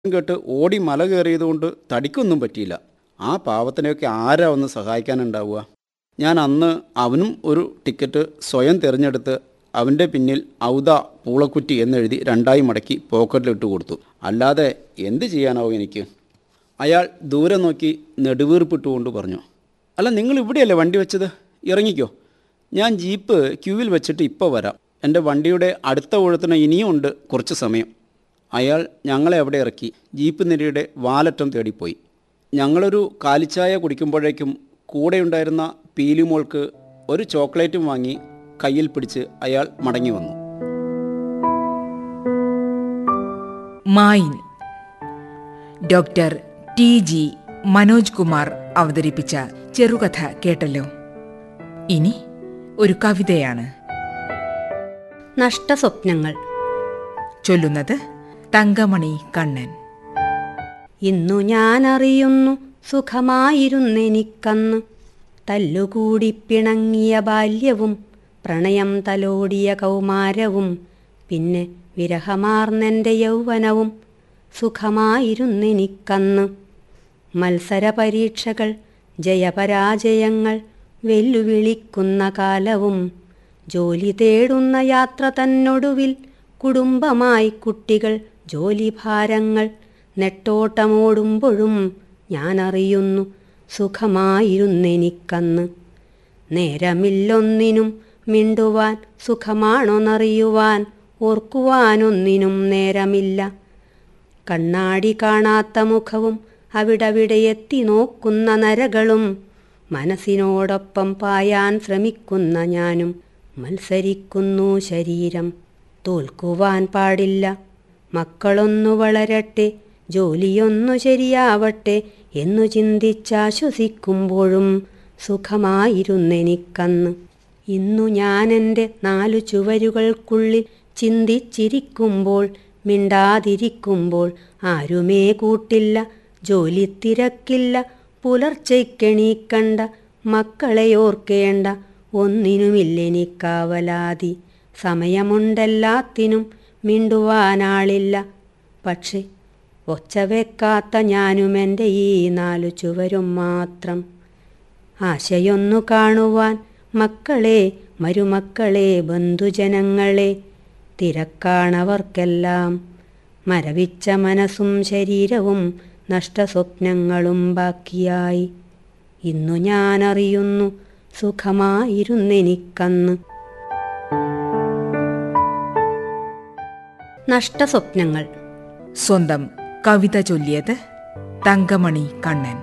കേട്ട് ഓടി മല കയറിയതുകൊണ്ട് തടിക്കൊന്നും പറ്റിയില്ല ആ പാവത്തിനെയൊക്കെ ആരാ ഒന്ന് സഹായിക്കാനുണ്ടാവുക ഞാൻ അന്ന് അവനും ഒരു ടിക്കറ്റ് സ്വയം തിരഞ്ഞെടുത്ത് അവൻ്റെ പിന്നിൽ ഔദ പൂളക്കുറ്റി എന്നെഴുതി രണ്ടായി മടക്കി പോക്കറ്റിലിട്ട് കൊടുത്തു അല്ലാതെ എന്ത് ചെയ്യാനാവും എനിക്ക് അയാൾ ദൂരെ നോക്കി നെടുവീർപ്പിട്ടുകൊണ്ട് പറഞ്ഞു അല്ല നിങ്ങൾ ഇവിടെയല്ലേ വണ്ടി വെച്ചത് ഇറങ്ങിക്കോ ഞാൻ ജീപ്പ് ക്യൂവിൽ വെച്ചിട്ട് ഇപ്പോൾ വരാം എൻ്റെ വണ്ടിയുടെ അടുത്ത ഊഴത്തിന് ഇനിയും ഉണ്ട് കുറച്ച് സമയം അയാൾ ഞങ്ങളെ അവിടെ ഇറക്കി ജീപ്പ് നിരയുടെ വാലറ്റം തേടിപ്പോയി ഞങ്ങളൊരു കാലിച്ചായ കുടിക്കുമ്പോഴേക്കും കൂടെയുണ്ടായിരുന്ന പീലിമോൾക്ക് ഒരു ചോക്ലേറ്റും വാങ്ങി കയ്യിൽ പിടിച്ച് അയാൾ മടങ്ങി വന്നു മായിൻ doctor T G Manoj Kumar അവതരിപ്പിച്ച ചെറുകഥ കേട്ടല്ലോ ഇനി ഒരു കവിതയാണ് നഷ്ടസ്വപ്നങ്ങൾ ചൊല്ലുന്നത് തങ്കമണി കണ്ണൻ ഇന്നു ഞാനറിയുന്നു സുഖമായിരുന്നെനിക്കന്ന് തല്ലുകൂടി പിണങ്ങിയ ബാല്യവും പ്രണയം തലോടിയ കൗമാരവും പിന്നെ വിരഹമാർന്നെൻ്റെ യൗവനവും സുഖമായിരുന്നെനിക്കന്ന് മത്സര പരീക്ഷകൾ ജയപരാജയങ്ങൾ വെല്ലുവിളിക്കുന്ന കാലവും ജോലി തേടുന്ന യാത്ര തന്നൊടുവിൽ കുടുംബമായി കുട്ടികൾ ജോലിഭാരങ്ങൾ നെട്ടോട്ടമോടുമ്പോഴും ഞാനറിയുന്നു സുഖമായിരുന്നെനിക്കന്ന് നേരമില്ലൊന്നിനും മിണ്ടുവാൻ സുഖമാണോന്നറിയുവാൻ ഓർക്കുവാനൊന്നിനും നേരമില്ല കണ്ണാടി കാണാത്ത മുഖവും അവിടവിടെ എത്തി നോക്കുന്ന നരകളും മനസ്സിനോടൊപ്പം പായാൻ ശ്രമിക്കുന്ന ഞാനും മത്സരിക്കുന്നു ശരീരം തോൽക്കുവാൻ പാടില്ല മക്കളൊന്നു വളരട്ടെ ജോലിയൊന്നു ശരിയാവട്ടെ എന്നു ചിന്തിച്ചാശ്വസിക്കുമ്പോഴും സുഖമായിരുന്നെനിക്കന്ന് ഇന്നു ഞാനെൻ്റെ നാലു ചുവരുകൾക്കുള്ളിൽ ചിന്തിച്ചിരിക്കുമ്പോൾ മിണ്ടാതിരിക്കുമ്പോൾ ആരുമേ കൂട്ടില്ല ജോലി തിരക്കില്ല പുലർച്ചയ്ക്കെണീക്കണ്ട മക്കളെ ഓർക്കേണ്ട ഒന്നിനുമില്ലെനിക്കാവലാതി സമയമുണ്ടെല്ലാത്തിനും മിണ്ടുവാനാളില്ല പക്ഷെ ഒച്ച വെക്കാത്ത ഞാനും എൻ്റെ ഈ നാലു ചുവരും മാത്രം ആശയൊന്നു കാണുവാൻ മക്കളെ മരുമക്കളെ ബന്ധുജനങ്ങളെ തിരക്കാണവർക്കെല്ലാം മരവിച്ച മനസ്സും ശരീരവും നഷ്ടസ്വപ്നങ്ങളും ബാക്കിയായി ഇന്നു ഞാനറിയുന്നു സുഖമായിരുന്നെനിക്കന്ന് നഷ്ടസ്വപ്നങ്ങൾ സ്വന്തം കവിത ചൊല്ലിയത് തങ്കമണി കണ്ണൻ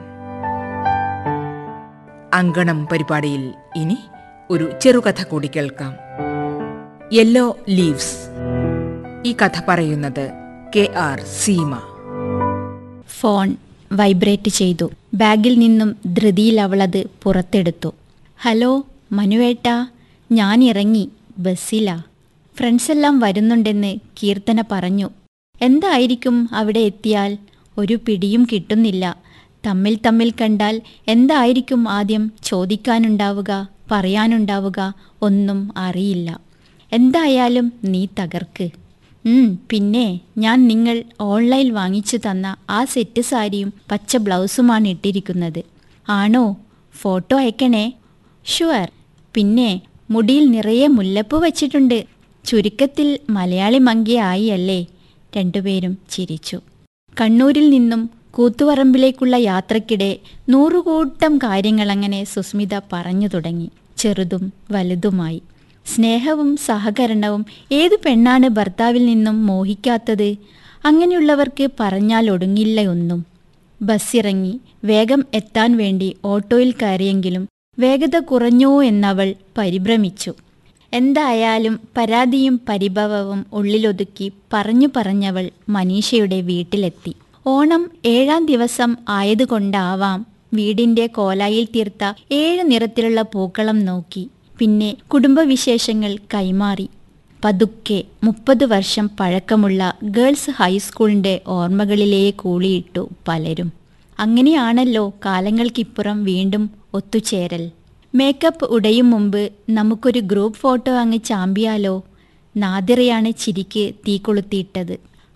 അങ്കണം പരിപാടിയിൽ ഇനി ഒരു ചെറുകഥ കൂടി കേൾക്കാം യെല്ലോ ലീവ്സ് ഈ കഥ പറയുന്നത് K R Seema phone vibrate ചെയ്തു ബാഗിൽ നിന്നും ധൃതിയിൽ അവളത് പുറത്തെടുത്തു ഹലോ മനുവേട്ടാ ഞാൻ ഇറങ്ങി ബസ്സിലാ ഫ്രണ്ട്സെല്ലാം വരുന്നുണ്ടെന്ന് കീർത്തന പറഞ്ഞു എന്തായിരിക്കും അവിടെ എത്തിയാൽ ഒരു പിടിയും കിട്ടുന്നില്ല തമ്മിൽ തമ്മിൽ കണ്ടാൽ എന്തായിരിക്കും ആദ്യം ചോദിക്കാനുണ്ടാവുക പറയാനുണ്ടാവുക ഒന്നും അറിയില്ല എന്തായാലും നീ തകർക്ക് ഉം, പിന്നെ ഞാൻ നിങ്ങൾ ഓൺലൈൻ വാങ്ങിച്ചു തന്ന ആ സെറ്റ് സാരിയും പച്ച ബ്ലൗസുമാണ് ഇട്ടിരിക്കുന്നത് ആണോ ഫോട്ടോ അയക്കണേ ഷുവർ പിന്നെ മുടിയിൽ നിറയെ മുല്ലപ്പൂ വച്ചിട്ടുണ്ട് ചുരുക്കത്തിൽ മലയാളി മങ്കിയായി അല്ലേ രണ്ടുപേരും ചിരിച്ചു കണ്ണൂരിൽ നിന്നും കൂത്തുപറമ്പിലേക്കുള്ള യാത്രക്കിടെ നൂറുകൂട്ടം കാര്യങ്ങളങ്ങനെ സുസ്മിത പറഞ്ഞു തുടങ്ങി ചെറുതും വലുതുമായി സ്നേഹവും സഹകരണവും ഏതു പെണ്ണാണ് ഭർത്താവിൽ നിന്നും മോഹിക്കാത്തത് അങ്ങനെയുള്ളവർക്ക് പറഞ്ഞാൽ ഒടുങ്ങില്ല ഒന്നും ബസ്സിറങ്ങി വേഗം എത്താൻ വേണ്ടി ഓട്ടോയിൽ കയറിയെങ്കിലും വേഗത കുറഞ്ഞോ എന്നവൾ പരിഭ്രമിച്ചു എന്തായാലും പരാതിയും പരിഭവവും ഉള്ളിലൊതുക്കി പറഞ്ഞു പറഞ്ഞവൾ മനീഷയുടെ വീട്ടിലെത്തി ഓണം ഏഴാം ദിവസം ആയതുകൊണ്ടാവാം വീടിന്റെ കോലായിൽ തീർത്ത ഏഴ് നിറത്തിലുള്ള പൂക്കളം നോക്കി പിന്നെ കുടുംബവിശേഷങ്ങൾ കൈമാറി പതുക്കെ മുപ്പത് വർഷം പഴക്കമുള്ള ഗേൾസ് ഹൈസ്കൂളിന്റെ ഓർമ്മകളിലേ കൂളിയിട്ടു പലരും അങ്ങനെയാണല്ലോ കാലങ്ങൾക്കിപ്പുറം വീണ്ടും ഒത്തുചേരൽ മേക്കപ്പ് ഉടയും മുമ്പ് നമുക്കൊരു ഗ്രൂപ്പ് ഫോട്ടോ അങ്ങ് ചാമ്പിയാലോ നാദിറയാണ് ചിരിക്ക് തീ കൊളുത്തിയിട്ടത്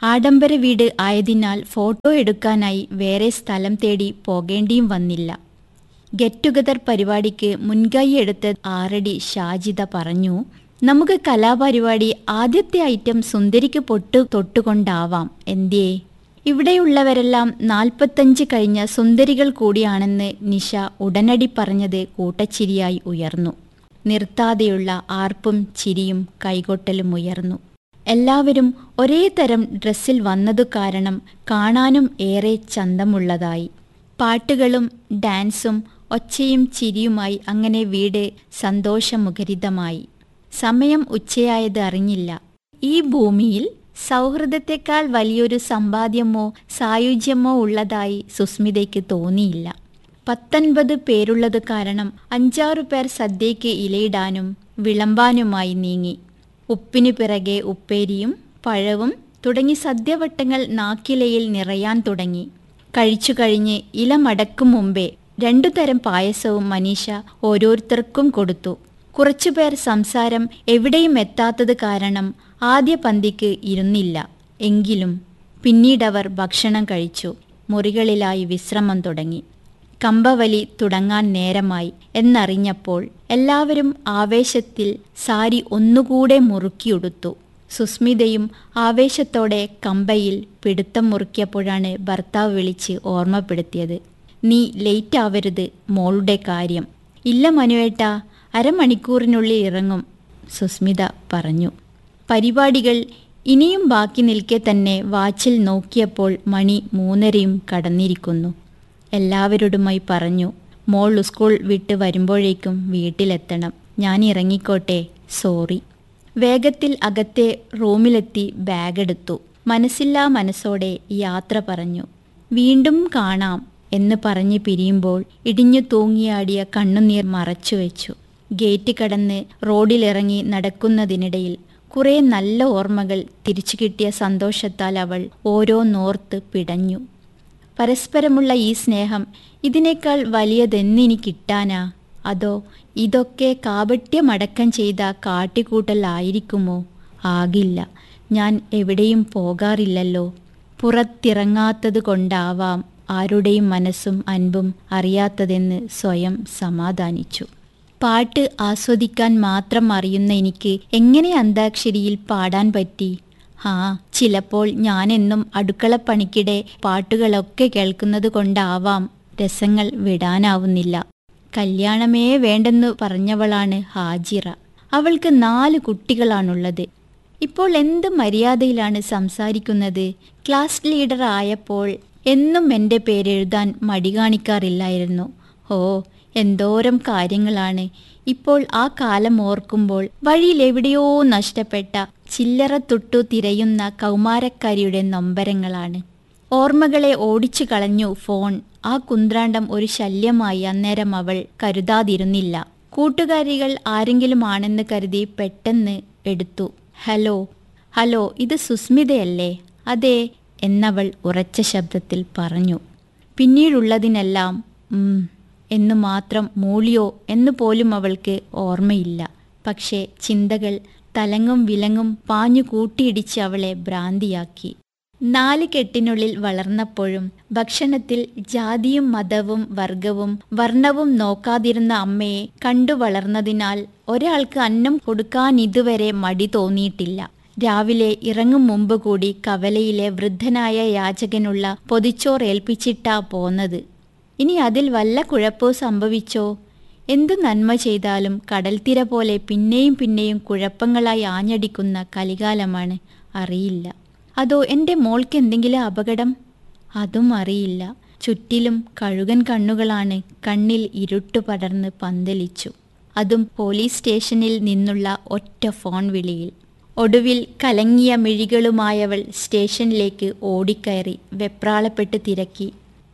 ആഡംബര വീട് ആയതിനാൽ ഫോട്ടോ എടുക്കാനായി വേറെ സ്ഥലം തേടി പോകേണ്ടിയും വന്നില്ല ഗെറ്റ് ടുഗദർ പരിപാടിക്ക് മുൻകൈ എടുത്ത് ആറടി ഷാജിദ പറഞ്ഞു നമുക്ക് കലാപരിപാടി ആദ്യത്തെ ഐറ്റം സുന്ദരിക്ക് പൊട്ട് തൊട്ടുകൊണ്ടാവാം എന്തേ ഇവിടെയുള്ളവരെല്ലാം നാൽപ്പത്തഞ്ച് കഴിഞ്ഞ സുന്ദരികൾ കൂടിയാണെന്ന് നിഷ ഉടനടി പറഞ്ഞത് കൂട്ടച്ചിരിയായി ഉയർന്നു നിർത്താതെയുള്ള ആർപ്പും ചിരിയും കൈകൊട്ടലും ഉയർന്നു എല്ലാവരും ഒരേ തരം ഡ്രസ്സിൽ വന്നതു കാരണം കാണാനും ഏറെ ചന്തമുള്ളതായി പാട്ടുകളും ഡാൻസും ഒച്ചയും ചിരിയുമായി അങ്ങനെ വീട് സന്തോഷമുഖരിതമായി സമയം ഉച്ചയായത് അറിഞ്ഞില്ല ഈ ഭൂമിയിൽ സൗഹൃദത്തെക്കാൾ വലിയൊരു സമ്പാദ്യമോ സായുജ്യമോ ഉള്ളതായി സുസ്മിതയ്ക്ക് തോന്നിയില്ല പത്തൊൻപത് പേരുള്ളത് കാരണം അഞ്ചാറു പേർ സദ്യയ്ക്ക് ഇലയിടാനും വിളമ്പാനുമായി നീങ്ങി ഉപ്പിനു പിറകെ ഉപ്പേരിയും പഴവും തുടങ്ങി സദ്യവട്ടങ്ങൾ നാക്കിലയിൽ നിറയാൻ തുടങ്ങി കഴിച്ചു കഴിഞ്ഞ് ഇല മടക്കും മുമ്പേ രണ്ടു തരം പായസവും മനീഷ ഓരോരുത്തർക്കും കൊടുത്തു കുറച്ചുപേർ സംസാരം എവിടെയും എത്താത്തത് കാരണം ആദ്യ പന്തിക്ക് ഇരുന്നില്ല എങ്കിലും പിന്നീടവർ ഭക്ഷണം കഴിച്ചു മുറികളിലായി വിശ്രമം തുടങ്ങി കമ്പവലി തുടങ്ങാൻ നേരമായി എന്നറിഞ്ഞപ്പോൾ എല്ലാവരും ആവേശത്തിൽ സാരി ഒന്നുകൂടെ മുറുക്കിയുടുത്തു സുസ്മിതയും ആവേശത്തോടെ കമ്പയിൽ പിടുത്തം മുറുക്കിയപ്പോഴാണ് ഭർത്താവ് വിളിച്ച് ഓർമ്മപ്പെടുത്തിയത് നീ ലേറ്റ് ആവരുത് മോളുടെ കാര്യം ഇല്ല മനുവേട്ട അരമണിക്കൂറിനുള്ളിൽ ഇറങ്ങും സുസ്മിത പറഞ്ഞു പരിപാടികൾ ഇനിയും ബാക്കി നിൽക്കെ തന്നെ വാച്ചിൽ നോക്കിയപ്പോൾ മണി മൂന്നരയും കടന്നിരിക്കുന്നു എല്ലാവരോടുമായി പറഞ്ഞു മോൾ സ്കൂൾ വിട്ട് വരുമ്പോഴേക്കും വീട്ടിലെത്തണം ഞാൻ ഇറങ്ങിക്കോട്ടെ സോറി വേഗത്തിൽ അകത്തെ റൂമിലെത്തി ബാഗെടുത്തു മനസ്സില്ലാ മനസ്സോടെ യാത്ര പറഞ്ഞു വീണ്ടും കാണാം എന്ന് പറഞ്ഞ് പിരിയുമ്പോൾ ഇടിഞ്ഞു തൂങ്ങിയാടിയ കണ്ണുനീർ മറച്ചുവെച്ചു ഗേറ്റ് കടന്ന് റോഡിലിറങ്ങി നടക്കുന്നതിനിടയിൽ കുറേ നല്ല ഓർമ്മകൾ തിരിച്ചു കിട്ടിയ സന്തോഷത്താൽ അവൾ ഓരോന്നോർത്ത് പിടഞ്ഞു പരസ്പരമുള്ള ഈ സ്നേഹം ഇതിനേക്കാൾ വലിയതെന്നിനി കിട്ടാനാ അതോ ഇതൊക്കെ കാപട്യമടക്കം ചെയ്ത കാട്ടിക്കൂട്ടലായിരിക്കുമോ ആകില്ല ഞാൻ എവിടെയും പോകാറില്ലല്ലോ പുറത്തിറങ്ങാത്തത് കൊണ്ടാവാം ആരുടെയും മനസ്സും അൻപും അറിയാത്തതെന്ന് സ്വയം സമാധാനിച്ചു പാട്ട് ആസ്വദിക്കാൻ മാത്രം അറിയുന്ന എനിക്ക് എങ്ങനെ അന്താക്ഷരിയിൽ പാടാൻ പറ്റി ആ ചിലപ്പോൾ ഞാനെന്നും അടുക്കളപ്പണിക്കിടെ പാട്ടുകളൊക്കെ കേൾക്കുന്നത് കൊണ്ടാവാം രസങ്ങൾ വിടാനാവുന്നില്ല കല്യാണമേ വേണ്ടെന്ന് പറഞ്ഞവളാണ് ഹാജിറ അവൾക്ക് നാല് കുട്ടികളാണുള്ളത് ഇപ്പോൾ എന്ത് മര്യാദയിലാണ് സംസാരിക്കുന്നത് ക്ലാസ് ലീഡർ ആയപ്പോൾ എന്നും എൻ്റെ പേരെഴുതാൻ മടി കാണിക്കാറില്ലായിരുന്നു ഓ എന്തോരം കാര്യങ്ങളാണ് ഇപ്പോൾ ആ കാലം ഓർക്കുമ്പോൾ വഴിയിൽ എവിടെയോ നഷ്ടപ്പെട്ട ചില്ലറ തൊട്ടു തിരയുന്ന കൗമാരക്കാരിയുടെ നൊമ്പരങ്ങളാണ് ഓർമ്മകളെ ഓടിച്ചു കളഞ്ഞു ഫോൺ ആ കുന്ത്രാണ്ടം ഒരു ശല്യമായി അന്നേരം അവൾ കരുതാതിരുന്നില്ല കൂട്ടുകാരികൾ ആരെങ്കിലും ആണെന്ന് കരുതി പെട്ടെന്ന് എടുത്തു ഹലോ ഹലോ ഇത് സുസ്മിതയല്ലേ അതെ എന്നവൾ ഉറച്ച ശബ്ദത്തിൽ പറഞ്ഞു പിന്നീടുള്ളതിനെല്ലാം ഉം എന്നു മാത്രം മൂളിയോ എന്നു പോലും അവൾക്ക് ഓർമ്മയില്ല പക്ഷേ ചിന്തകൾ തലങ്ങും വിലങ്ങും പാഞ്ഞു കൂട്ടിയിടിച്ച് അവളെ ഭ്രാന്തിയാക്കി നാല് കെട്ടിനുള്ളിൽ വളർന്നപ്പോഴും ഭക്ഷണത്തിൽ ജാതിയും മതവും വർഗവും വർണ്ണവും നോക്കാതിരുന്ന അമ്മയെ കണ്ടു വളർന്നതിനാൽ ഒരാൾക്ക് അന്നം കൊടുക്കാൻ ഇതുവരെ മടി തോന്നിയിട്ടില്ല രാവിലെ ഇറങ്ങും മുമ്പ് കൂടി കവലയിലെ വൃദ്ധനായ യാചകനുള്ള പൊതിച്ചോർ ഏൽപ്പിച്ചിട്ടാ പോന്നത് ഇനി അതിൽ വല്ല കുഴപ്പോ സംഭവിച്ചോ എന്തു നന്മ ചെയ്താലും കടൽത്തിര പോലെ പിന്നെയും പിന്നെയും കുഴപ്പങ്ങളായി ആഞ്ഞടിക്കുന്ന കലികാലമാണ് അറിയില്ല അതോ എൻ്റെ മോൾക്ക് എന്തെങ്കിലും അപകടം അതും അറിയില്ല ചുറ്റിലും കഴുകൻ കണ്ണുകളാണ് കണ്ണിൽ ഇരുട്ടു പടർന്ന് പന്തലിച്ചു അതും പോലീസ് സ്റ്റേഷനിൽ നിന്നുള്ള ഒറ്റ ഫോൺ വിളിയിൽ ഒടുവിൽ കലങ്ങിയ മിഴികളുമായവൾ സ്റ്റേഷനിലേക്ക് ഓടിക്കയറി വെപ്രാളപ്പെട്ട് തിരക്കി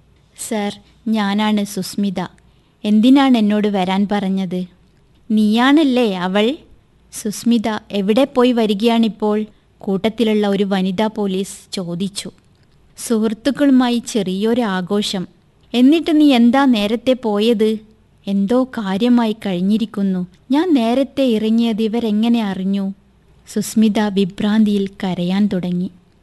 സർ ഞാനാണ് സുസ്മിത എന്തിനാണ് എന്നോട് വരാൻ പറഞ്ഞത് നീയാണല്ലേ അവൾ സുസ്മിത എവിടെ പോയി വരികയാണിപ്പോൾ കൂട്ടത്തിലുള്ള ഒരു വനിതാ പോലീസ് ചോദിച്ചു സുഹൃത്തുക്കളുമായി ചെറിയൊരു ആഘോഷം എന്നിട്ട് നീ എന്താ നേരത്തെ പോയത് എന്തോ കാര്യമായി കഴിഞ്ഞിരിക്കുന്നു ഞാൻ നേരത്തെ ഇറങ്ങിയത് ഇവരെങ്ങനെ അറിഞ്ഞു സുസ്മിത വിഭ്രാന്തിയിൽ കരയാൻ തുടങ്ങി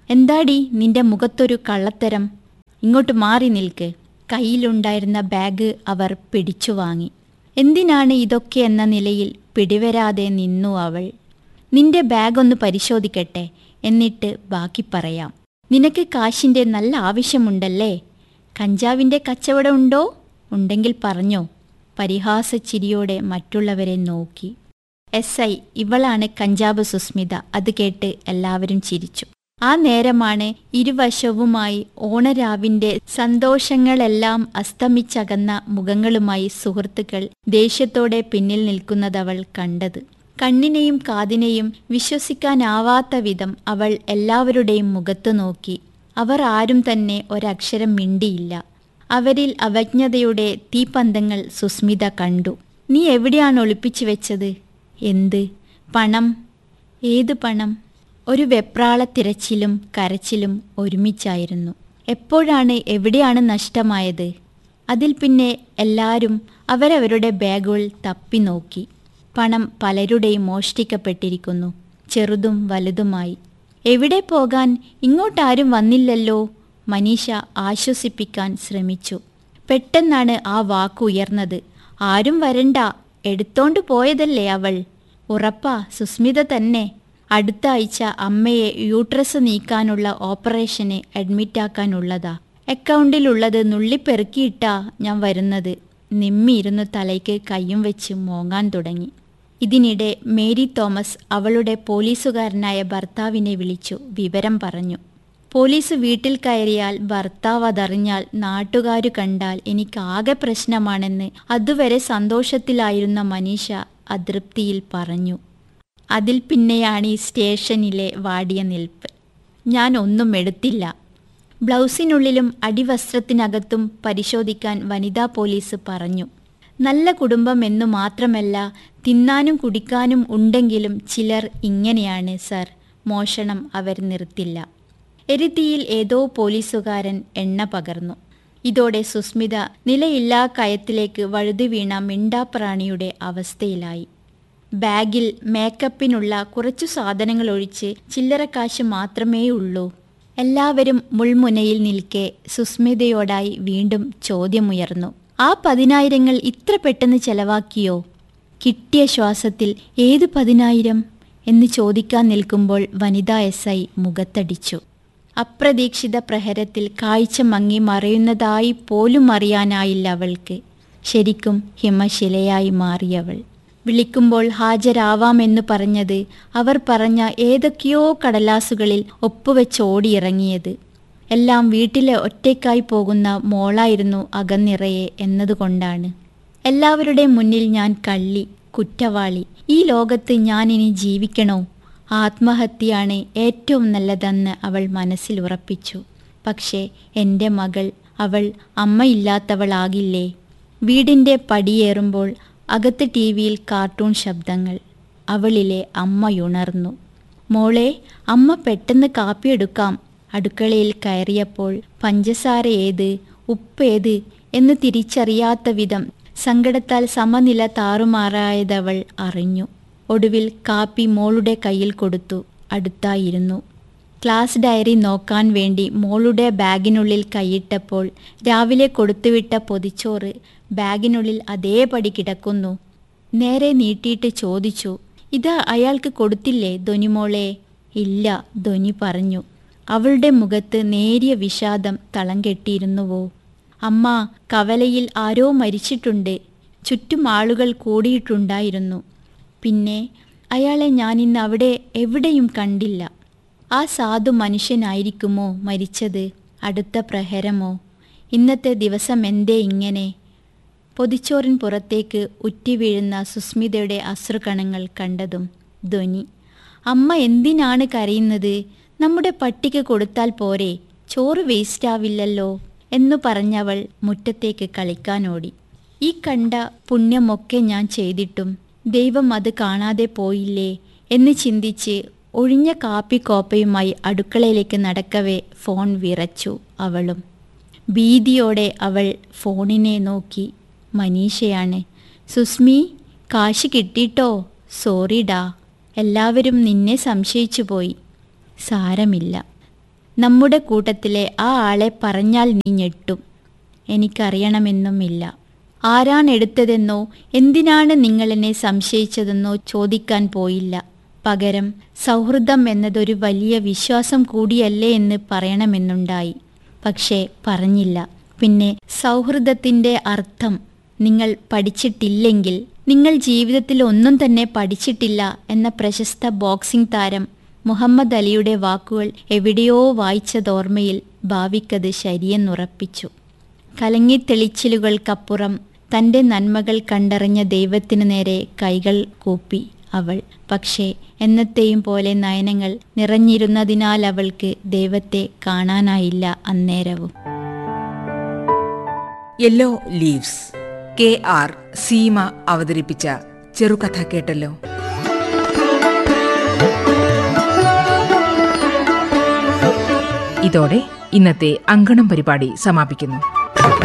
എന്താടി നിന്റെ മുഖത്തൊരു കള്ളത്തരം ഇങ്ങോട്ട് മാറി നിൽക്ക് കയ്യിലുണ്ടായിരുന്ന ബാഗ് അവർ പിടിച്ചു വാങ്ങി എന്തിനാണ് ഇതൊക്കെ എന്ന നിലയിൽ പിടിവരാതെ നിന്നു അവൾ നിന്റെ ബാഗ് ഒന്ന് പരിശോധിക്കട്ടെ എന്നിട്ട് ബാക്കി പറയാം നിനക്ക് കാശിന്റെ നല്ല ആവശ്യമുണ്ടല്ലേ കഞ്ചാവിന്റെ കച്ചവടം ഉണ്ടോ ഉണ്ടെങ്കിൽ പറഞ്ഞോ പരിഹാസച്ചിരിയോടെ മറ്റുള്ളവരെ നോക്കി എസ് ഐ ഇവളാണ് കഞ്ചാബ് സുസ്മിത അത് കേട്ട് എല്ലാവരും ചിരിച്ചു ആ നേരമാണ് ഇരുവശവുമായി ഓണരാവിന്റെ സന്തോഷങ്ങളെല്ലാം അസ്തമിച്ചകന്ന മുഖങ്ങളുമായി സുഹൃത്തുക്കൾ ദേഷ്യത്തോടെ പിന്നിൽ നിൽക്കുന്നതവൾ കണ്ടത് കണ്ണിനെയും കാതിനെയും വിശ്വസിക്കാനാവാത്ത വിധം അവൾ എല്ലാവരുടെയും മുഖത്തു നോക്കി അവർ ആരും തന്നെ ഒരക്ഷരം മിണ്ടിയില്ല അവരിൽ അവജ്ഞതയുടെ തീപ്പന്തങ്ങൾ സുസ്മിത കണ്ടു നീ എവിടെയാണ് ഒളിപ്പിച്ചു വെച്ചത് എന്ത് പണം ഏത് പണം ഒരു വെപ്രാള തിരച്ചിലും കരച്ചിലും ഒരുമിച്ചായിരുന്നു എപ്പോഴാണ് എവിടെയാണ് നഷ്ടമായത് അതിൽ പിന്നെ എല്ലാവരും അവരവരുടെ ബാഗുകൾ തപ്പി നോക്കി പണം പലരുടെയും മോഷ്ടിക്കപ്പെട്ടിരിക്കുന്നു ചെറുതും വലുതുമായി എവിടെ പോകാൻ ഇങ്ങോട്ടാരും വന്നില്ലല്ലോ മനീഷ ആശ്വസിപ്പിക്കാൻ ശ്രമിച്ചു പെട്ടെന്നാണ് ആ വാക്ക് ഉയർന്നത് ആരും വരണ്ട എടുത്തോണ്ട് പോയതല്ലേ അവൾ ഉറപ്പാ സുസ്മിത തന്നെ അടുത്ത ആഴ്ച അമ്മയെ യൂട്രസ് നീക്കാനുള്ള ഓപ്പറേഷന് അഡ്മിറ്റാക്കാനുള്ളതാ അക്കൗണ്ടിലുള്ളത് നുള്ളിപ്പെറുക്കിയിട്ടാ ഞാൻ വരുന്നത് നിമ്മിയിരുന്ന് തലയ്ക്ക് കയ്യും വെച്ച് മോങ്ങാൻ തുടങ്ങി ഇതിനിടെ മേരി തോമസ് അവളുടെ പോലീസുകാരനായ ഭർത്താവിനെ വിളിച്ചു വിവരം പറഞ്ഞു പോലീസ് വീട്ടിൽ കയറിയാൽ ഭർത്താവ് അതറിഞ്ഞാൽ നാട്ടുകാരു കണ്ടാൽ എനിക്കാകെ പ്രശ്നമാണെന്ന് അതുവരെ സന്തോഷത്തിലായിരുന്ന മനീഷ അതൃപ്തിയിൽ പറഞ്ഞു അതിൽ പിന്നെയാണ് ഈ സ്റ്റേഷനിലെ വാടിയ നിൽപ്പ് ഞാൻ ഒന്നും എടുത്തില്ല ബ്ലൗസിനുള്ളിലും അടിവസ്ത്രത്തിനകത്തും പരിശോധിക്കാൻ വനിതാ പോലീസ് പറഞ്ഞു നല്ല കുടുംബം എന്നു മാത്രമല്ല തിന്നാനും കുടിക്കാനും ഉണ്ടെങ്കിലും ചിലർ ഇങ്ങനെയാണ് സർ മോഷണം അവർ നിർത്തില്ല എരുതിയിൽ ഏതോ പോലീസുകാരൻ എണ്ണ പകർന്നു ഇതോടെ സുസ്മിത നിലയില്ലാ കയത്തിലേക്ക് വഴുതി വീണ മിണ്ടാപ്രാണിയുടെ അവസ്ഥയിലായി ബാഗിൽ മേക്കപ്പിനുള്ള കുറച്ചു സാധനങ്ങൾ ഒഴിച്ച് ചില്ലറക്കാശ് മാത്രമേ ഉള്ളൂ എല്ലാവരും മുൾമുനയിൽ നിൽക്കെ സുസ്മിതയോടായി വീണ്ടും ചോദ്യമുയർന്നു ആ പതിനായിരങ്ങൾ ഇത്ര പെട്ടെന്ന് ചെലവാക്കിയോ കിട്ടിയ ശ്വാസത്തിൽ ഏത് പതിനായിരം എന്ന് ചോദിക്കാൻ നിൽക്കുമ്പോൾ വനിതാ എസ് ഐ മുഖത്തടിച്ചു അപ്രതീക്ഷിത പ്രഹരത്തിൽ കാഴ്ച മങ്ങി മറയുന്നതായി പോലും അറിയാനായില്ല അവൾക്ക് ശരിക്കും ഹിമശിലയായി മാറിയവൾ വിളിക്കുമ്പോൾ ഹാജരാവാമെന്ന് പറഞ്ഞത് അവർ പറഞ്ഞ ഏതൊക്കെയോ കടലാസുകളിൽ ഒപ്പുവെച്ചോടിയിറങ്ങിയത് എല്ലാം വീട്ടിലെ ഒറ്റയ്ക്കായി പോകുന്ന മോളായിരുന്നു അകന്നിറയെ എന്നതുകൊണ്ടാണ് എല്ലാവരുടെ മുന്നിൽ ഞാൻ കള്ളി കുറ്റവാളി ഈ ലോകത്ത് ഞാൻ ഇനി ജീവിക്കണോ ആത്മഹത്യയാണ് ഏറ്റവും നല്ലതെന്ന് അവൾ മനസ്സിൽ ഉറപ്പിച്ചു പക്ഷേ എൻ്റെ മകൾ അവൾ അമ്മയില്ലാത്തവളാകില്ലേ വീടിൻ്റെ പടിയേറുമ്പോൾ അകത്ത് ടി വിയിൽ കാർട്ടൂൺ ശബ്ദങ്ങൾ അവളിലെ അമ്മയുണർന്നു മോളെ അമ്മ പെട്ടെന്ന് കാപ്പിയെടുക്കാം അടുക്കളയിൽ കയറിയപ്പോൾ പഞ്ചസാര ഏത് ഉപ്പേത് എന്ന് തിരിച്ചറിയാത്ത വിധം സങ്കടത്താൽ സമനില താറുമാറായതവൾ അറിഞ്ഞു ഒടുവിൽ കാപ്പി മോളുടെ കയ്യിൽ കൊടുത്തു അടുത്തായിരുന്നു ക്ലാസ് ഡയറി നോക്കാൻ വേണ്ടി മോളുടെ ബാഗിനുള്ളിൽ കൈയിട്ടപ്പോൾ രാവിലെ കൊടുത്തുവിട്ട പൊതിച്ചോറ് ബാഗിനുള്ളിൽ അതേപടി കിടക്കുന്നു നേരെ നീട്ടിയിട്ട് ചോദിച്ചു ഇത് അയാൾക്ക് കൊടുത്തില്ലേ ധ്വനിമോളെ ഇല്ല ധ്വനി പറഞ്ഞു അവളുടെ മുഖത്ത് നേരിയ വിഷാദം തളം കെട്ടിയിരുന്നുവോ അമ്മ കവലയിൽ ആരോ മരിച്ചിട്ടുണ്ട് ചുറ്റും ആളുകൾ കൂടിയിട്ടുണ്ടായിരുന്നു പിന്നെ അയാളെ ഞാനിന്ന് അവിടെ എവിടെയും കണ്ടില്ല ആ സാധു മനുഷ്യനായിരിക്കുമോ മരിച്ചത് അടുത്ത പ്രഹരമോ ഇന്നത്തെ ദിവസം എന്തേ ഇങ്ങനെ പൊതിച്ചോറിൻ പുറത്തേക്ക് ഉറ്റിവീഴുന്ന സുസ്മിതയുടെ അശ്രുകണങ്ങൾ കണ്ടതും ധ്വനി അമ്മ എന്തിനാണ് കരയുന്നത് നമ്മുടെ പട്ടിക്ക് കൊടുത്താൽ പോരെ ചോറ് വേസ്റ്റാവില്ലല്ലോ എന്നു പറഞ്ഞവൾ മുറ്റത്തേക്ക് കളിക്കാനോടി ഈ കണ്ട പുണ്യമൊക്കെ ഞാൻ ചെയ്തിട്ടും ദൈവം അത് കാണാതെ പോയില്ലേ എന്ന് ചിന്തിച്ച് ഒഴിഞ്ഞ കാപ്പി കോപ്പയുമായി അടുക്കളയിലേക്ക് നടക്കവേ ഫോൺ വിറച്ചു അവളും ഭീതിയോടെ അവൾ ഫോണിനെ നോക്കി മനീഷയാണ് സുസ്മി കാശ് കിട്ടിട്ടോ സോറിഡാ എല്ലാവരും നിന്നെ സംശയിച്ചു പോയി സാരമില്ല നമ്മുടെ കൂട്ടത്തിലെ ആ ആളെ പറഞ്ഞാൽ നീ ഞെട്ടും എനിക്കറിയണമെന്നുമില്ല ആരാണ് എടുത്തതെന്നോ എന്തിനാണ് നിങ്ങളെന്നെ സംശയിച്ചതെന്നോ ചോദിക്കാൻ പോയില്ല പകരം സൗഹൃദം എന്നതൊരു വലിയ വിശ്വാസം കൂടിയല്ലേ എന്ന് പറയണമെന്നുണ്ടായി പക്ഷേ പറഞ്ഞില്ല പിന്നെ സൗഹൃദത്തിൻ്റെ അർത്ഥം നിങ്ങൾ പഠിച്ചിട്ടില്ലെങ്കിൽ നിങ്ങൾ ജീവിതത്തിൽ ഒന്നും തന്നെ പഠിച്ചിട്ടില്ല എന്ന പ്രശസ്ത ബോക്സിംഗ് താരം മുഹമ്മദ് അലിയുടെ വാക്കുകൾ എവിടെയോ വായിച്ചതോർമ്മയിൽ ഭാവിക്കത് ശരിയെന്നുറപ്പിച്ചു കലങ്ങിത്തെളിച്ചിലുകൾക്കപ്പുറം തൻ്റെ നന്മകൾ കണ്ടറിഞ്ഞ ദൈവത്തിനു നേരെ കൈകൾ കൂപ്പി അവൾ പക്ഷേ എന്നത്തെയും പോലെ നയനങ്ങൾ നിറഞ്ഞിരുന്നതിനാൽ അവൾക്ക് ദൈവത്തെ കാണാനായില്ല അന്നേരവും yellow leaves K R Seema അവതരിപ്പിച്ച ചെറുകഥ കേട്ടല്ലോ ഇതോടെ ഇന്നത്തെ അങ്കണം പരിപാടി സമാപിക്കുന്നു